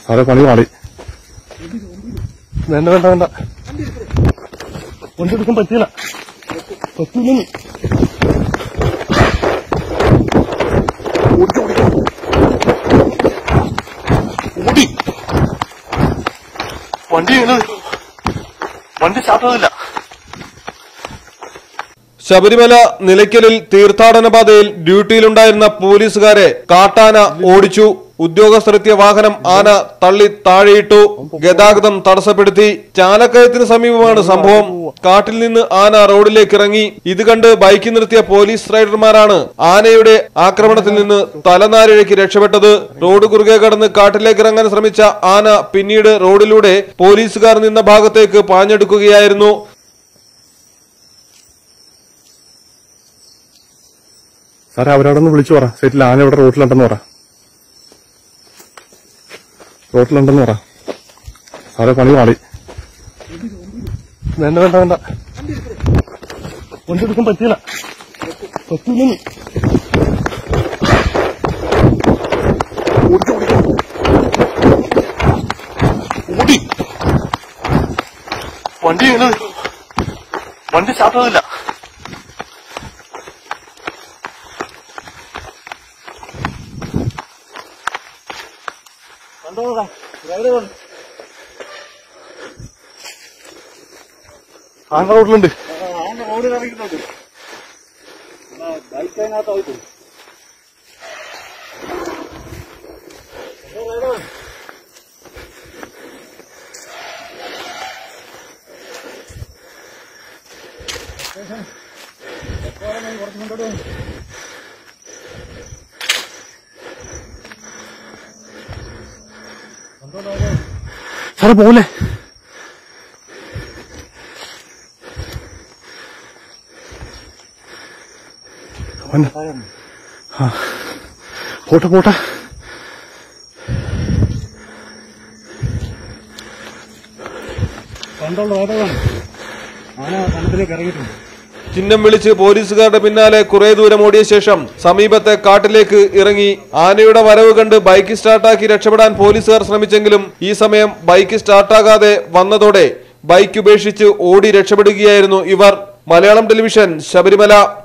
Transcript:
സാറേ പണി മാറി വേണ്ട വേണ്ട വേണ്ട വണ്ടി എടുക്കാൻ പറ്റിയില്ല പറ്റില്ലെന്ന് ഓടിക്കോ, ഓടിക്കോ. ഓടി വണ്ടി ഇങ്ങനെ വണ്ടി സ്റ്റാർട്ടാവില്ല ശബരിമല നിലയ്ക്കലിൽ തീർത്ഥാടന പാതയിൽ ഡ്യൂട്ടിയിലുണ്ടായിരുന്ന പോലീസുകാരെ കാട്ടാന ഓടിച്ചു ഉദ്യോഗസ്ഥരെത്തിയ വാഹനം ആന തള്ളി താഴെയിട്ടു ഗതാഗതം തടസ്സപ്പെടുത്തി ചാലക്കയത്തിന് സമീപമാണ് സംഭവം കാട്ടിൽ നിന്ന് ആന റോഡിലേക്ക് ഇറങ്ങി ഇത് കണ്ട് ബൈക്ക് നിർത്തിയ പോലീസ് റൈഡർമാരാണ് ആനയുടെ ആക്രമണത്തിൽ നിന്ന് തലനാരിഴയ്ക്ക് രക്ഷപ്പെട്ടത് റോഡ് കുറുകെ കടന്ന് കാട്ടിലേക്ക് ഇറങ്ങാൻ ശ്രമിച്ച ആന പിന്നീട് റോഡിലൂടെ പോലീസുകാർ നിന്ന ഭാഗത്തേക്ക് പാഞ്ഞെടുക്കുകയായിരുന്നു സാറേ അവരോട് ഒന്ന് വിളിച്ചു പറ സൈറ്റിൽ ആന ഇവിടെ റോട്ടിലുണ്ടെന്ന് പറ റോട്ടിലുണ്ടെന്ന് പറ സാറേ പണി മാറി വേണ്ട വേണ്ട വേണ്ട വണ്ടി എടുക്കാൻ പറ്റിയില്ല പറ്റില്ലെന്ന് ഓടിക്കോ, ഓടിക്കോ. ഓടി വണ്ടി ഇങ്ങനെ വണ്ടി സ്റ്റാർട്ടാവില്ല ആന റോഡിലുണ്ട് സാറേ പോലെ പോട്ടെ പോട്ടെ ചിഹ്നം വിളിച്ച് പോലീസുകാരുടെ പിന്നാലെ കുറെ ദൂരം ഓടിയ ശേഷം സമീപത്തെ കാട്ടിലേക്ക് ഇറങ്ങി ആനയുടെ വരവ് കണ്ട് ബൈക്ക് സ്റ്റാർട്ടാക്കി രക്ഷപ്പെടാൻ പോലീസുകാർ ശ്രമിച്ചെങ്കിലും ഈ സമയം ബൈക്ക് സ്റ്റാർട്ടാകാതെ വന്നതോടെ ബൈക്ക് ഉപേക്ഷിച്ച് ഓടി രക്ഷപ്പെടുകയായിരുന്നു ഇവർ മലയാളം ടെലിവിഷൻ ശബരിമല